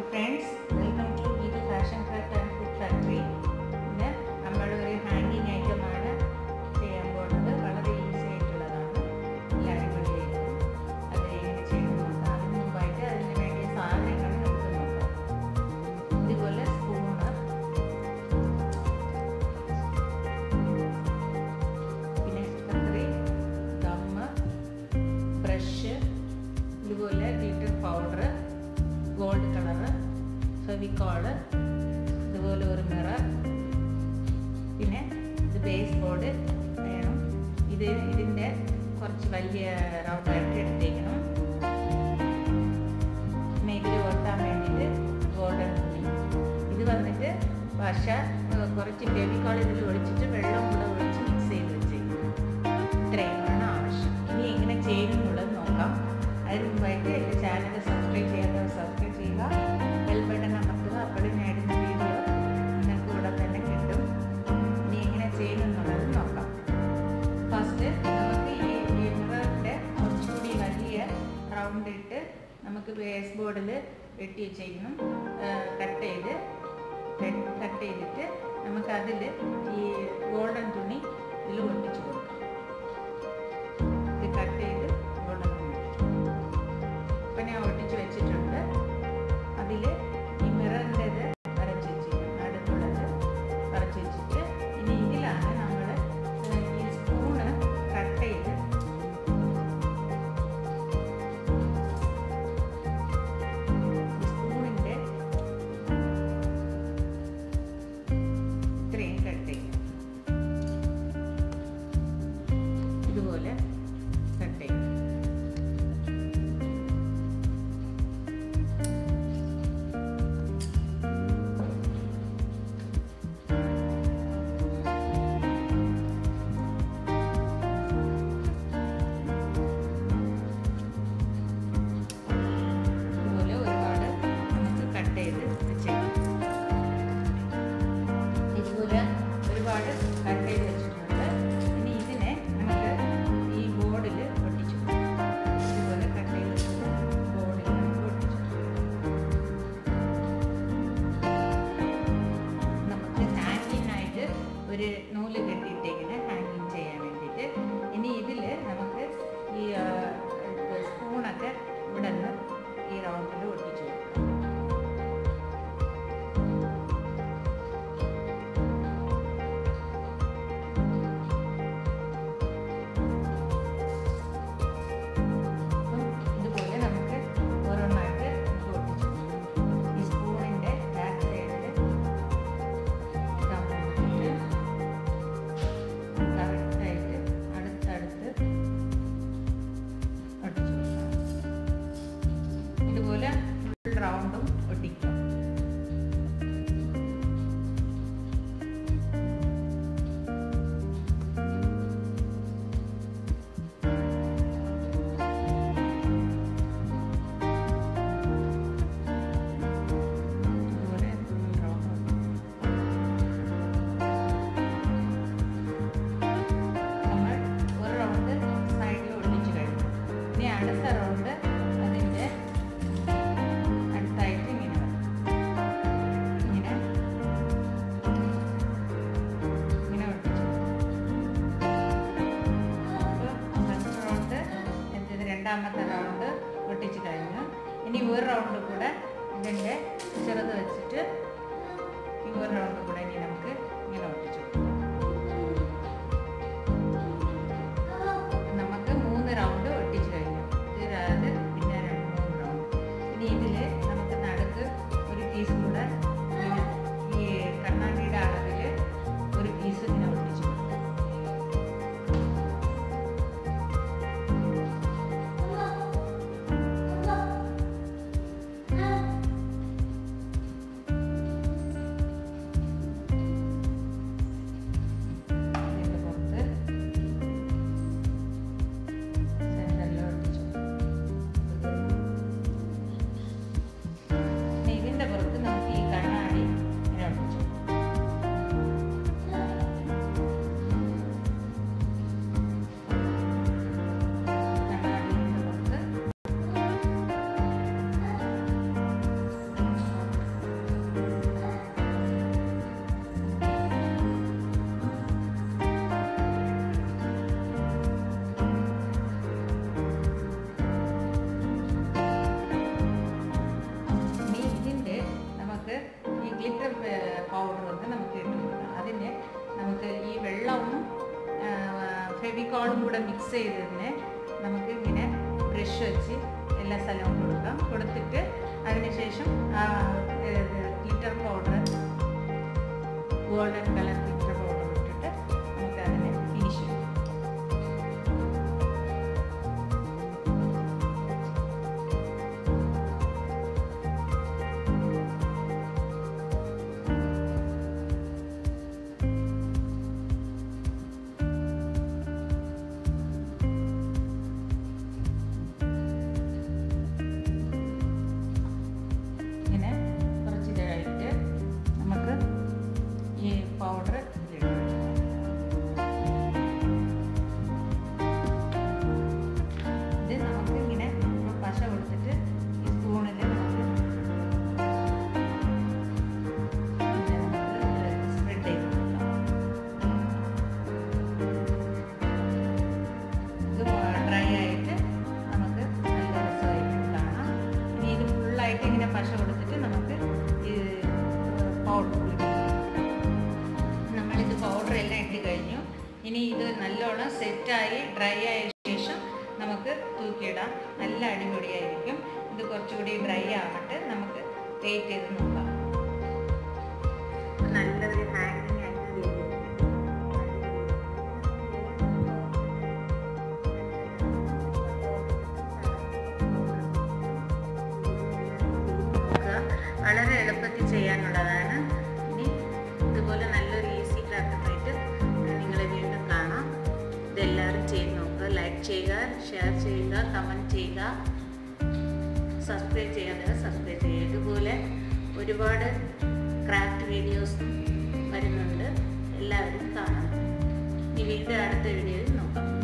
Friends welcome to ഇത് fashion craft and food factory ഇന്ന് നമ്മളൊരു ഹാങ്ങിങ് ഐറ്റമാണ് ചെയ്യാൻ പോകുന്നത് വളരെ ഈസി ആയിട്ടുള്ളതാണ് നല്ല അടിപൊളിയായിരിക്കും അത് എങ്ങനെ ചെയ്യണം നോക്കാം അതിന് മുമ്പായിട്ട് അതിന് വേണ്ടിയ സാധനങ്ങൾ നമുക്ക് നോക്കാം ഇതുപോലെ സ്പൂണ് പിന്നെ കത്രി ഗമ്മ് ബ്രഷ് ഇതുപോലെ glitter powder gold colour Fevicol ഇതുപോലെ ഒരു മിറർ പിന്നെ ഇത് ബേസ് ബോർഡ് വേണം ഇത് ഇതിൻ്റെ കുറച്ച് വലിയ റൗണ്ടായിട്ട് എടുത്തേക്കണം പിന്നെ ഇതിൽ ഒട്ടാൻ വേണ്ടിയിട്ട് ഗോൾഡൻ തുണി ഇത് വന്നിട്ട് പശ ഏഹ്, കുറച്ച് ഫെവിക്കോൾ ഇതിൽ ഒഴിച്ചിട്ട് വെള്ളം കൂടെ ഒഴിച്ച് മിക്സ് ചെയ്ത് വെച്ചേക്കണം ഇത്രയുമാണ് ആവശ്യം ഇനി എങ്ങനെ ചെയ്യുന്നുള്ളത് നോക്കാം അതിന് മുമ്പായിട്ട് എൻ്റെ ചാനൽ സബ്സ്ക്രൈബ് ചെയ്യാത്തവർ സബ്സ്ക്രൈബ് ചെയ്യുക ബെൽ ബട്ടൺ അമർത്തുക അപ്പോഴും ഞാൻ ഇടുന്ന വീഡിയോ നിങ്ങൾക്ക് ഇവിടെ തന്നെ കിട്ടും ഇനി എങ്ങനെ ചെയ്യുന്നുള്ളത് നോക്കാം ഫസ്റ്റ് നമുക്ക് ഈ മിററിൻ്റെ കുറച്ചുകൂടി വലിയ റൗണ്ട് ഇട്ട് നമുക്ക് ബേസ് ബോർഡിൽ വെട്ടി വെച്ചേക്കണം കട്ട് ചെയ്ത് കട്ട് ചെയ്തിട്ട് നമുക്ക് അതിൽ ഈ ഗോൾഡൻ തുണി ഇതിൽ ഒട്ടിച്ച് കൊടുക്കാം ഇത് കട്ട് ചെയ്ത് ഗോൾഡൻ തുണി ഇപ്പം ഞാൻ ഒട്ടിച്ച് വെച്ചിട്ടുണ്ട് അതിൽ ഈ മിററിൻ്റെത് വരച്ച് വെച്ചിരിക്കും അടുത്തുള്ളത് വരച്ച് വെച്ചിട്ട് ഇനി ഇതിലാണ് നമ്മൾ ഈ സ്പൂണ് കട്ട് ചെയ്ത് സ്പൂണിൻ്റെ ഇത്രയും കട്ട് ചെയ്യും ഇതുപോലെ കട്ട് ചെയ്യും ഇതുപോലെ ഒരുപാട് നമുക്ക് കട്ട് ചെയ്ത് വെച്ചേക്കാം ഇതുപോലെ ഒരുപാട് കട്ട് ചെയ്ത് വെച്ചിട്ടുണ്ട് ഇനി ഇതിനെ നമുക്ക് ഈ ബോർഡിൽ ഒട്ടിച്ചു ഇതുപോലെ കട്ട് ചെയ്ത് വെച്ചത് ബോർഡിൽ നമുക്ക് ഒട്ടിച്ചു നമുക്ക് ഹാങ്ങിങ് ആയിട്ട് ഒരു നൂല് കെട്ടിയിട്ടേക്കിന് ഹാങ്ങിങ് ചെയ്യാൻ വേണ്ടിയിട്ട് ഇനി ഇതിൽ നമുക്ക് ഈ ആ, സ്പൂണൊക്കെ ഇവിടെ നിന്ന് ഈ റൗണ്ടിൽ ഒട്ടിച്ചു കൊടുക്കാം അപ്പം ഇതുപോലെ നമുക്ക് ഓരോന്നായിട്ട് നമുക്ക് ഒട്ടിച്ചു കൊടുക്കാം. ഈ സ്പൂണിൻ്റെ ബാക്ക് സൈഡിൽ ഫെവിക്കോളും കൂടെ മിക്സ് ചെയ്തതിന് നമുക്ക് ഇങ്ങനെ ബ്രഷ് വെച്ച് എല്ലാ സ്ഥലവും കൊടുക്കാം കൊടുത്തിട്ട് അതിനുശേഷം glitter powder golden colour glitter powder ഇട്ടിട്ട് നമുക്ക് അതിനെ ഫിനിഷ് ചെയ്യാം ഇങ്ങനെ കുറച്ച് ഇതായിട്ട് നമുക്ക് ഈ പൗഡർ ഇതിലിടാം ഇത് നമുക്ക് ഇങ്ങനെ പശ കൊടുത്തിട്ട് ഈ സ്പൂണിൽ നമുക്ക് സ്പ്രെഡ് ചെയ്ത് കൊടുക്കാം ഇത് ഡ്രൈ ആയിട്ട് നമുക്ക് നല്ല രസമായിട്ട് കാണാം ഇനി ഇത് ഫുള്ളായിട്ട് ഇങ്ങനെ പശ കൊടുത്തിട്ട് നമുക്ക് ഈ പൗഡർ നമ്മളിത് പൗഡർ എല്ലാം ഇട്ട് കഴിഞ്ഞു ഇനി ഇത് നല്ലോണം സെറ്റായി ഡ്രൈ ആയ ശേഷം നമുക്ക് തൂക്കിയിടാം നല്ല അടിപൊളിയായിരിക്കും ഇത് കുറച്ചുകൂടി ഡ്രൈ ആവട്ടെ നമുക്ക് വെയിറ്റ് ചെയ്ത് നോക്കാം നല്ലൊരു ഹാങ്ങിങ് ആയിട്ട് നോക്കുക വളരെ എളുപ്പത്തിൽ ചെയ്യാനുള്ളതാണ് ഇനി ഇതുപോലെ നല്ലൊരു ഈസി ക്രാഫ്റ്റുമായിട്ട് നിങ്ങളെ വീണ്ടും കാണാം ഇതെല്ലാവരും ചെയ്ത് നോക്കുക ലൈക്ക് ചെയ്യുക ഷെയർ ചെയ്യുക കമൻറ്റ് ചെയ്യുക സബ്സ്ക്രൈബ് ചെയ്യാതെ സബ്സ്ക്രൈബ് ചെയ്യുക ഇതുപോലെ ഒരുപാട് ക്രാഫ്റ്റ് വീഡിയോസ് വരുന്നുണ്ട് എല്ലാവരും കാണാം ഇനി വീണ്ടും അടുത്ത വീഡിയോയിൽ നോക്കാം